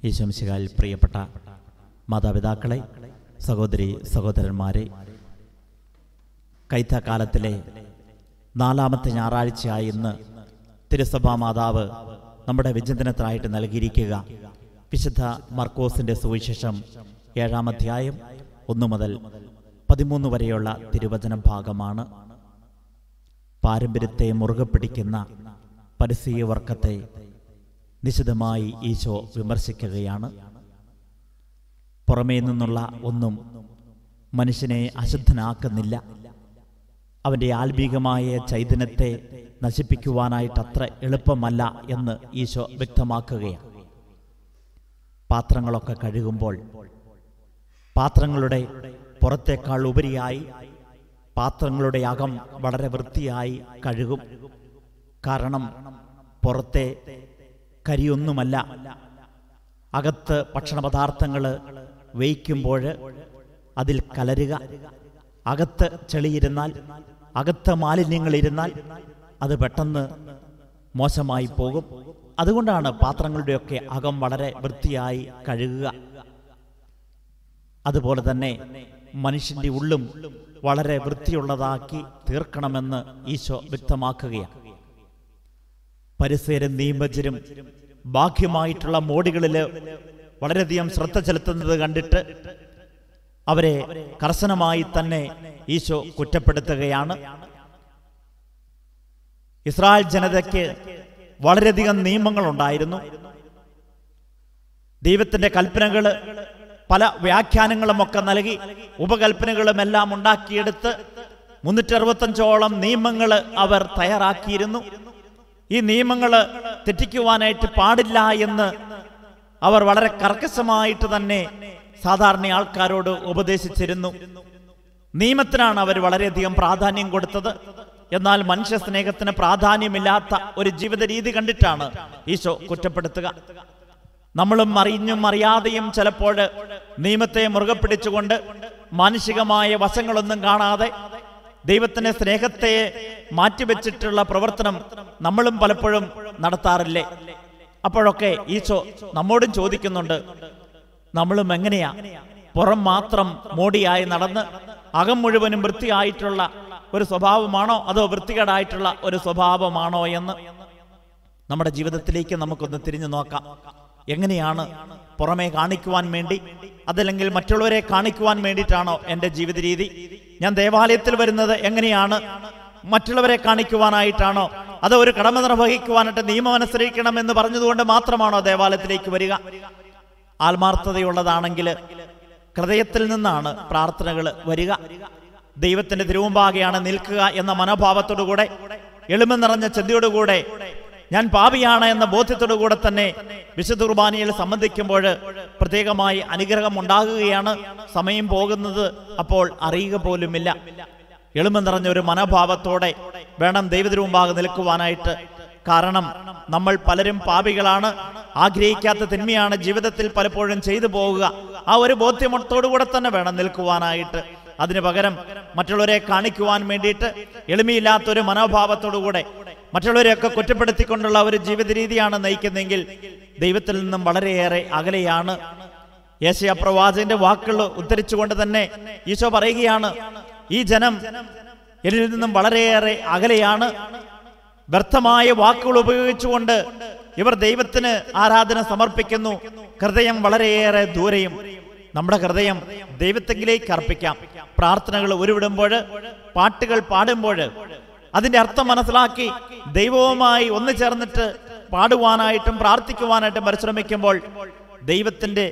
ഈശംശികാൽ പ്രിയപ്പെട്ട മാതാപിതാക്കളെ സഹോദരി സഹോദരന്മാരെ കൈത്തക്കാലത്തിലെ നാലാമത്തെ ഞായറാഴ്ചയായി ഇന്ന് തിരുസഭാ മാതാവ് നമ്മുടെ വിചിന്തനത്തിനായിട്ട് നൽകിയിരിക്കുക വിശുദ്ധ മർക്കോസിന്റെ സുവിശേഷം ഏഴാം അധ്യായം ഒന്നു മുതൽ പതിമൂന്ന് വരെയുള്ള തിരുവചന ഭാഗമാണ് പാരമ്പര്യത്തെ മുറുകെ പിടിക്കുന്ന പരിസ്ഥിതി വർക്കത്തെ നിശിതമായി ഈശോ വിമർശിക്കുകയാണ് പുറമേ നിന്നുള്ള ഒന്നും മനുഷ്യനെ അശുദ്ധനാക്കുന്നില്ല അവൻ്റെ ആത്മീകമായ ചൈതന്യത്തെ നശിപ്പിക്കുവാനായിട്ട് അത്ര എളുപ്പമല്ല എന്ന് ഈശോ വ്യക്തമാക്കുകയാണ് പാത്രങ്ങളൊക്കെ കഴുകുമ്പോൾ പാത്രങ്ങളുടെ പുറത്തേക്കാൾ ഉപരിയായി പാത്രങ്ങളുടെ അകം വളരെ വൃത്തിയായി കഴുകും കാരണം പുറത്തെ കരിയൊന്നുമല്ല അകത്ത് ഭക്ഷണ പദാർത്ഥങ്ങൾ വേയിക്കുമ്പോൾ അതിൽ കലരുക അകത്ത് ചെളിയിരുന്നാൽ അകത്ത് മാലിന്യങ്ങൾ ഇരുന്നാൽ അത് പെട്ടെന്ന് മോശമായി പോകും അതുകൊണ്ടാണ് പാത്രങ്ങളുടെയൊക്കെ അകം വളരെ വൃത്തിയായി കഴുകുക അതുപോലെ തന്നെ മനുഷ്യന്റെ ഉള്ളും വളരെ വൃത്തിയുള്ളതാക്കി തീർക്കണമെന്ന് ഈശോ വ്യക്തമാക്കുകയാണ് പരിസരം നിയമജരും ബാഹ്യമായിട്ടുള്ള മോടികളിൽ വളരെയധികം ശ്രദ്ധ ചെലുത്തുന്നത് കണ്ടിട്ട് അവരെ കർശനമായി തന്നെ ഈശോ കുറ്റപ്പെടുത്തുകയാണ് ഇസ്രായേൽ ജനതയ്ക്ക് വളരെയധികം നിയമങ്ങൾ ഉണ്ടായിരുന്നു ദൈവത്തിന്റെ കൽപ്പനകൾ പല വ്യാഖ്യാനങ്ങളും ഒക്കെ നൽകി ഉപകൽപ്പനകളും എല്ലാം ഉണ്ടാക്കിയെടുത്ത് മുന്നൂറ്റി അറുപത്തഞ്ചോളം നിയമങ്ങൾ അവർ തയ്യാറാക്കിയിരുന്നു ഈ നിയമങ്ങൾ തെറ്റിക്കുവാനായിട്ട് പാടില്ല എന്ന് അവർ വളരെ കർക്കശമായിട്ട് തന്നെ സാധാരണ ആൾക്കാരോട് ഉപദേശിച്ചിരുന്നു നിയമത്തിനാണ് അവർ വളരെയധികം പ്രാധാന്യം കൊടുത്തത് എന്നാൽ മനുഷ്യ സ്നേഹത്തിന് പ്രാധാന്യമില്ലാത്ത ഒരു ജീവിത രീതി കണ്ടിട്ടാണ് ഈശോ കുറ്റപ്പെടുത്തുക നമ്മളും അറിഞ്ഞും അറിയാതെയും ചിലപ്പോൾ നിയമത്തെ മുറുകെ പിടിച്ചുകൊണ്ട് മാനുഷികമായ വശങ്ങളൊന്നും കാണാതെ ദൈവത്തിന്റെ സ്നേഹത്തെ മാറ്റിവെച്ചിട്ടുള്ള പ്രവർത്തനം നമ്മളും പലപ്പോഴും നടത്താറില്ലേ അപ്പോഴൊക്കെ ഈശോ നമ്മോടും ചോദിക്കുന്നുണ്ട് നമ്മളും എങ്ങനെയാ പുറം മാത്രം മോടിയായി നടന്ന് അകം മുഴുവനും വൃത്തിയായിട്ടുള്ള ഒരു സ്വഭാവമാണോ അതോ വൃത്തികേടായിട്ടുള്ള ഒരു സ്വഭാവമാണോ എന്ന് നമ്മുടെ ജീവിതത്തിലേക്ക് നമുക്കൊന്ന് തിരിഞ്ഞു നോക്കാം എങ്ങനെയാണ് പുറമേ കാണിക്കുവാൻ വേണ്ടി അതല്ലെങ്കിൽ മറ്റുള്ളവരെ കാണിക്കുവാൻ വേണ്ടിയിട്ടാണോ എൻ്റെ ജീവിത രീതി ഞാൻ ദേവാലയത്തിൽ വരുന്നത് എങ്ങനെയാണ് മറ്റുള്ളവരെ കാണിക്കുവാനായിട്ടാണോ അതോ ഒരു കടമ നിർവഹിക്കുവാനായിട്ട് നിയമം അനുസരിക്കണം എന്ന് പറഞ്ഞതുകൊണ്ട് മാത്രമാണോ ദേവാലയത്തിലേക്ക് വരിക ആത്മാർത്ഥതയുള്ളതാണെങ്കിൽ ഹൃദയത്തിൽ നിന്നാണ് പ്രാർത്ഥനകൾ വരിക ദൈവത്തിന്റെ തിരുമുമ്പാകെയാണ് നിൽക്കുക എന്ന മനോഭാവത്തോടുകൂടെ എളിമ നിറഞ്ഞ ചിന്തയോടുകൂടെ ഞാൻ പാപിയാണ് എന്ന ബോധ്യത്തോടുകൂടെ തന്നെ വിശുദ്ധ കുർബാനയിൽ സംബന്ധിക്കുമ്പോൾ പ്രത്യേകമായി അനുഗ്രഹം ഉണ്ടാകുകയാണ് സമയം പോകുന്നത് അപ്പോൾ അറിയുക പോലുമില്ല എളിമ നിറഞ്ഞ ഒരു മനോഭാവത്തോടെ വേണം ദൈവത്തിനു മുമ്പാകെ നിൽക്കുവാനായിട്ട് കാരണം നമ്മൾ പലരും പാപികളാണ് ആഗ്രഹിക്കാത്ത തിന്മയാണ് ജീവിതത്തിൽ പലപ്പോഴും ചെയ്തു പോവുക ആ ഒരു ബോധ്യമത്തോടുകൂടെ തന്നെ വേണം നിൽക്കുവാനായിട്ട് അതിനു പകരം മറ്റുള്ളവരെ കാണിക്കുവാൻ വേണ്ടിയിട്ട് എളിമയില്ലാത്ത ഒരു മനോഭാവത്തോടുകൂടെ മറ്റുള്ളവരെയൊക്കെ കുറ്റപ്പെടുത്തിക്കൊണ്ടുള്ള ഒരു ജീവിത രീതിയാണ് നയിക്കുന്നതെങ്കിൽ ദൈവത്തിൽ നിന്നും വളരെയേറെ അകലെയാണ് യേശയ പ്രവാചകന്റെ വാക്കുകൾ ഉദ്ധരിച്ചുകൊണ്ട് തന്നെ ഈശോ പറയുകയാണ് ഈ ജനം എന്നിൽ നിന്നും വളരെയേറെ അകലെയാണ് വ്യർത്ഥമായ വാക്കുകൾ ഉപയോഗിച്ചുകൊണ്ട് ഇവർ ദൈവത്തിന് ആരാധന സമർപ്പിക്കുന്നു ഹൃദയം വളരെയേറെ ദൂരെയും നമ്മുടെ ഹൃദയം ദൈവത്തെങ്കിലേക്ക് അർപ്പിക്കാം പ്രാർത്ഥനകൾ ഉരുവിടുമ്പോൾ പാട്ടുകൾ പാടുമ്പോൾ അതിന്റെ അർത്ഥം മനസ്സിലാക്കി ദൈവവുമായി ഒന്നു ചേർന്നിട്ട് പാടുവാനായിട്ടും പ്രാർത്ഥിക്കുവാനായിട്ടും പരിശ്രമിക്കുമ്പോൾ ദൈവത്തിന്റെ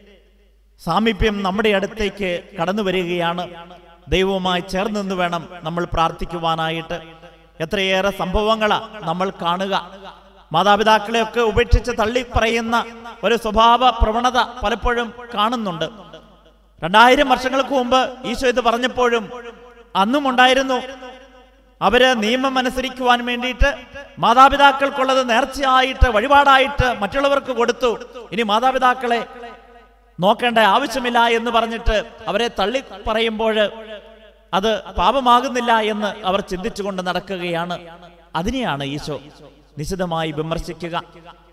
സാമീപ്യം നമ്മുടെ അടുത്തേക്ക് കടന്നു വരികയാണ് ദൈവവുമായി ചേർന്ന് നിന്ന് വേണം നമ്മൾ പ്രാർത്ഥിക്കുവാനായിട്ട് എത്രയേറെ സംഭവങ്ങളാ നമ്മൾ കാണുക മാതാപിതാക്കളെയൊക്കെ ഉപേക്ഷിച്ച് തള്ളി പറയുന്ന ഒരു സ്വഭാവ പ്രവണത പലപ്പോഴും കാണുന്നുണ്ട് രണ്ടായിരം വർഷങ്ങൾക്ക് മുമ്പ് ഈശോ ഇത് പറഞ്ഞപ്പോഴും അന്നും ഉണ്ടായിരുന്നു അവര് നിയമം അനുസരിക്കുവാൻ വേണ്ടിയിട്ട് മാതാപിതാക്കൾക്കുള്ളത് നേർച്ചയായിട്ട് വഴിപാടായിട്ട് മറ്റുള്ളവർക്ക് കൊടുത്തു ഇനി മാതാപിതാക്കളെ നോക്കേണ്ട ആവശ്യമില്ല എന്ന് പറഞ്ഞിട്ട് അവരെ തള്ളി പറയുമ്പോൾ അത് പാപമാകുന്നില്ല എന്ന് അവർ ചിന്തിച്ചുകൊണ്ട് നടക്കുകയാണ് അതിനെയാണ് ഈശോ നിശിതമായി വിമർശിക്കുക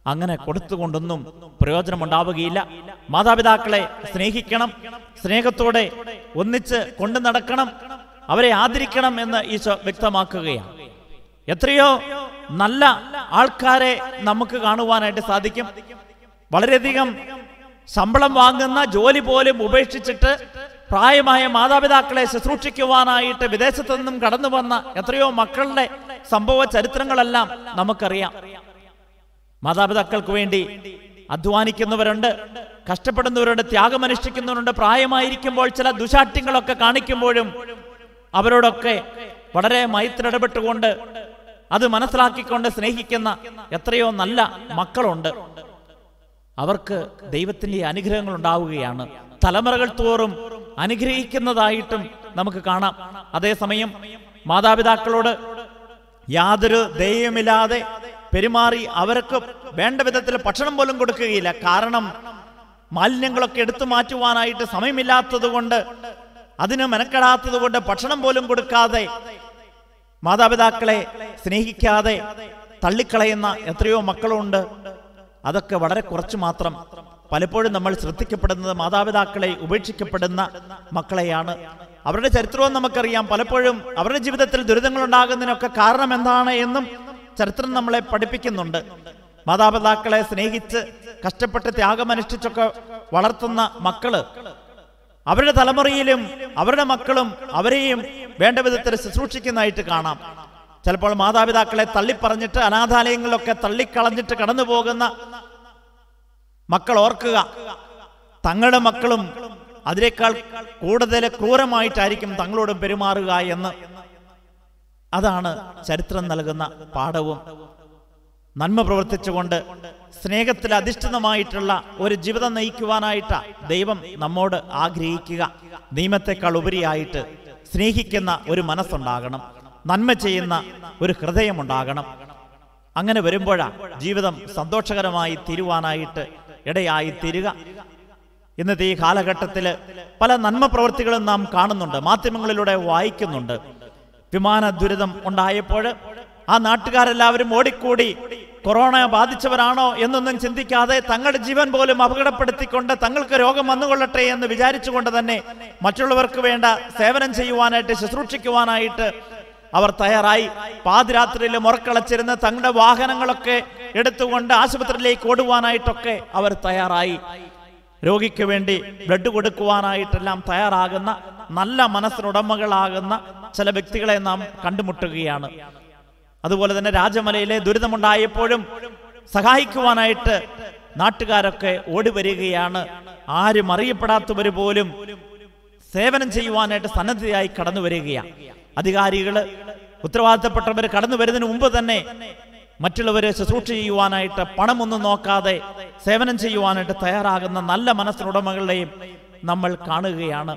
അങ്ങനെ കൊടുത്തുകൊണ്ടൊന്നും പ്രയോജനമുണ്ടാവുകയില്ല മാതാപിതാക്കളെ സ്നേഹിക്കണം സ്നേഹത്തോടെ ഒന്നിച്ച് കൊണ്ടു നടക്കണം അവരെ ആദരിക്കണം എന്ന് ഈശോ വ്യക്തമാക്കുകയാണ് എത്രയോ നല്ല ആൾക്കാരെ നമുക്ക് കാണുവാനായിട്ട് സാധിക്കും വളരെയധികം ശമ്പളം വാങ്ങുന്ന ജോലി പോലും ഉപേക്ഷിച്ചിട്ട് പ്രായമായ മാതാപിതാക്കളെ ശുശ്രൂഷിക്കുവാനായിട്ട് വിദേശത്തു നിന്നും കടന്നു വന്ന എത്രയോ മക്കളുടെ സംഭവ ചരിത്രങ്ങളെല്ലാം നമുക്കറിയാം മാതാപിതാക്കൾക്ക് വേണ്ടി അധ്വാനിക്കുന്നവരുണ്ട് കഷ്ടപ്പെടുന്നവരുണ്ട് ത്യാഗമനുഷ്ഠിക്കുന്നവരുണ്ട് പ്രായമായിരിക്കുമ്പോൾ ചില ദുശാഠ്യങ്ങളൊക്കെ കാണിക്കുമ്പോഴും അവരോടൊക്കെ വളരെ മൈത്രിടപെട്ടുകൊണ്ട് അത് മനസ്സിലാക്കിക്കൊണ്ട് സ്നേഹിക്കുന്ന എത്രയോ നല്ല മക്കളുണ്ട് അവർക്ക് ദൈവത്തിന്റെ അനുഗ്രഹങ്ങൾ ഉണ്ടാവുകയാണ് തലമുറകൾ തോറും അനുഗ്രഹിക്കുന്നതായിട്ടും നമുക്ക് കാണാം അതേസമയം മാതാപിതാക്കളോട് യാതൊരു ദയവുമില്ലാതെ പെരുമാറി അവർക്ക് വേണ്ട വിധത്തിൽ ഭക്ഷണം പോലും കൊടുക്കുകയില്ല കാരണം മാലിന്യങ്ങളൊക്കെ എടുത്തു മാറ്റുവാനായിട്ട് സമയമില്ലാത്തത് കൊണ്ട് അതിന് മെനക്കെടാത്തത് കൊണ്ട് ഭക്ഷണം പോലും കൊടുക്കാതെ മാതാപിതാക്കളെ സ്നേഹിക്കാതെ തള്ളിക്കളയുന്ന എത്രയോ മക്കളുണ്ട് അതൊക്കെ വളരെ കുറച്ച് മാത്രം പലപ്പോഴും നമ്മൾ ശ്രദ്ധിക്കപ്പെടുന്നത് മാതാപിതാക്കളെ ഉപേക്ഷിക്കപ്പെടുന്ന മക്കളെയാണ് അവരുടെ ചരിത്രവും നമുക്കറിയാം പലപ്പോഴും അവരുടെ ജീവിതത്തിൽ ദുരിതങ്ങൾ ഉണ്ടാകുന്നതിനൊക്കെ കാരണം എന്താണ് എന്നും ചരിത്രം നമ്മളെ പഠിപ്പിക്കുന്നുണ്ട് മാതാപിതാക്കളെ സ്നേഹിച്ച് കഷ്ടപ്പെട്ട് ത്യാഗമനുഷ്ഠിച്ചൊക്കെ വളർത്തുന്ന മക്കള് അവരുടെ തലമുറയിലും അവരുടെ മക്കളും അവരെയും വേണ്ട വിധത്തിൽ ശുശ്രൂഷിക്കുന്നതായിട്ട് കാണാം ചിലപ്പോൾ മാതാപിതാക്കളെ തള്ളിപ്പറഞ്ഞിട്ട് അനാഥാലയങ്ങളിലൊക്കെ തള്ളിക്കളഞ്ഞിട്ട് കടന്നു പോകുന്ന മക്കൾ ഓർക്കുക തങ്ങളുടെ മക്കളും അതിനേക്കാൾ കൂടുതൽ ക്രൂരമായിട്ടായിരിക്കും തങ്ങളോട് പെരുമാറുക എന്ന് അതാണ് ചരിത്രം നൽകുന്ന പാഠവും നന്മ പ്രവർത്തിച്ചുകൊണ്ട് സ്നേഹത്തിൽ അധിഷ്ഠിതമായിട്ടുള്ള ഒരു ജീവിതം നയിക്കുവാനായിട്ട് ദൈവം നമ്മോട് ആഗ്രഹിക്കുക നിയമത്തെക്കാൾ ഉപരിയായിട്ട് സ്നേഹിക്കുന്ന ഒരു മനസ്സുണ്ടാകണം നന്മ ചെയ്യുന്ന ഒരു ഹൃദയമുണ്ടാകണം അങ്ങനെ വരുമ്പോഴാ ജീവിതം സന്തോഷകരമായി തീരുവാനായിട്ട് ഇടയായി തീരുക ഇന്നത്തെ ഈ കാലഘട്ടത്തിൽ പല നന്മ പ്രവൃത്തികളും നാം കാണുന്നുണ്ട് മാധ്യമങ്ങളിലൂടെ വായിക്കുന്നുണ്ട് വിമാന ദുരിതം ഉണ്ടായപ്പോൾ ആ നാട്ടുകാരെല്ലാവരും ഓടിക്കൂടി കൊറോണ ബാധിച്ചവരാണോ എന്നൊന്നും ചിന്തിക്കാതെ തങ്ങളുടെ ജീവൻ പോലും അപകടപ്പെടുത്തിക്കൊണ്ട് തങ്ങൾക്ക് രോഗം വന്നുകൊള്ളട്ടെ എന്ന് വിചാരിച്ചുകൊണ്ട് തന്നെ മറ്റുള്ളവർക്ക് വേണ്ട സേവനം ചെയ്യുവാനായിട്ട് ശുശ്രൂഷിക്കുവാനായിട്ട് അവർ തയ്യാറായി പാതിരാത്രിയിൽ മുറക്കളച്ചിരുന്ന് തങ്ങളുടെ വാഹനങ്ങളൊക്കെ എടുത്തുകൊണ്ട് ആശുപത്രിയിലേക്ക് ഓടുവാനായിട്ടൊക്കെ അവർ തയ്യാറായി രോഗിക്ക് വേണ്ടി ബ്ലഡ് കൊടുക്കുവാനായിട്ടെല്ലാം തയ്യാറാകുന്ന നല്ല മനസ്സിനുടമകളാകുന്ന ചില വ്യക്തികളെ നാം കണ്ടുമുട്ടുകയാണ് അതുപോലെ തന്നെ രാജമലയിലെ ദുരിതമുണ്ടായപ്പോഴും സഹായിക്കുവാനായിട്ട് നാട്ടുകാരൊക്കെ ഓടി വരികയാണ് ആരും അറിയപ്പെടാത്തവർ പോലും സേവനം ചെയ്യുവാനായിട്ട് സന്നദ്ധയായി കടന്നു വരികയാണ് അധികാരികള് ഉത്തരവാദിത്തപ്പെട്ടവർ കടന്നു വരുന്നതിന് മുമ്പ് തന്നെ മറ്റുള്ളവരെ ശുശ്രൂഷ ചെയ്യുവാനായിട്ട് പണമൊന്നും നോക്കാതെ സേവനം ചെയ്യുവാനായിട്ട് തയ്യാറാകുന്ന നല്ല മനസ്സിനുടമകളുടെയും നമ്മൾ കാണുകയാണ്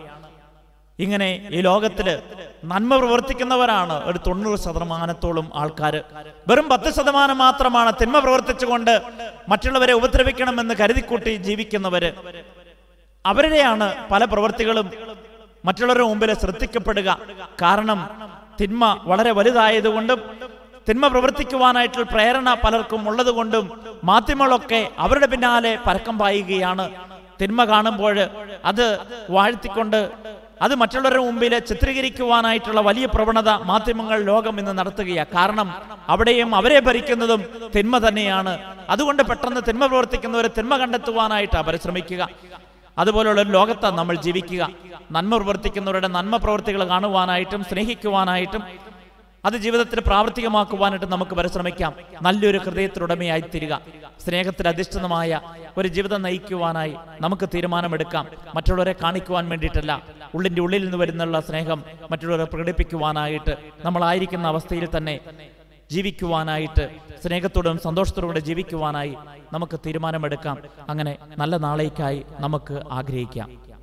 ഇങ്ങനെ ഈ ലോകത്തില് നന്മ പ്രവർത്തിക്കുന്നവരാണ് ഒരു തൊണ്ണൂറ് ശതമാനത്തോളം ആൾക്കാർ വെറും പത്ത് ശതമാനം മാത്രമാണ് തിന്മ പ്രവർത്തിച്ചുകൊണ്ട് മറ്റുള്ളവരെ ഉപദ്രവിക്കണമെന്ന് കരുതിക്കൂട്ടി ജീവിക്കുന്നവര് അവരുടെയാണ് പല പ്രവൃത്തികളും മറ്റുള്ളവരുടെ മുമ്പിൽ ശ്രദ്ധിക്കപ്പെടുക കാരണം തിന്മ വളരെ വലുതായതുകൊണ്ടും തിന്മ പ്രവർത്തിക്കുവാനായിട്ടുള്ള പ്രേരണ പലർക്കും ഉള്ളതുകൊണ്ടും മാധ്യമങ്ങളൊക്കെ അവരുടെ പിന്നാലെ പരക്കം പായുകയാണ് തിന്മ കാണുമ്പോൾ അത് വാഴ്ത്തിക്കൊണ്ട് അത് മറ്റുള്ളവരുടെ മുമ്പിൽ ചിത്രീകരിക്കുവാനായിട്ടുള്ള വലിയ പ്രവണത മാധ്യമങ്ങൾ ലോകം ഇന്ന് നടത്തുകയാണ് കാരണം അവിടെയും അവരെ ഭരിക്കുന്നതും തിന്മ തന്നെയാണ് അതുകൊണ്ട് പെട്ടെന്ന് തിന്മ പ്രവർത്തിക്കുന്നവരെ തിന്മ കണ്ടെത്തുവാനായിട്ട് പരിശ്രമിക്കുക അതുപോലുള്ള ഒരു ലോകത്താണ് നമ്മൾ ജീവിക്കുക നന്മ പ്രവർത്തിക്കുന്നവരുടെ നന്മ പ്രവർത്തികൾ കാണുവാനായിട്ടും സ്നേഹിക്കുവാനായിട്ടും അത് ജീവിതത്തിൽ പ്രാവർത്തികമാക്കുവാനായിട്ട് നമുക്ക് പരിശ്രമിക്കാം നല്ലൊരു ഹൃദയത്തിലുടമയായി തീരുക സ്നേഹത്തിൽ അധിഷ്ഠിതമായ ഒരു ജീവിതം നയിക്കുവാനായി നമുക്ക് തീരുമാനമെടുക്കാം മറ്റുള്ളവരെ കാണിക്കുവാൻ വേണ്ടിയിട്ടല്ല ഉള്ളിൻ്റെ ഉള്ളിൽ നിന്ന് വരുന്നുള്ള സ്നേഹം മറ്റുള്ളവരെ പ്രകടിപ്പിക്കുവാനായിട്ട് നമ്മളായിരിക്കുന്ന അവസ്ഥയിൽ തന്നെ ജീവിക്കുവാനായിട്ട് സ്നേഹത്തോടും സന്തോഷത്തോടും കൂടെ ജീവിക്കുവാനായി നമുക്ക് തീരുമാനമെടുക്കാം അങ്ങനെ നല്ല നാളേക്കായി നമുക്ക് ആഗ്രഹിക്കാം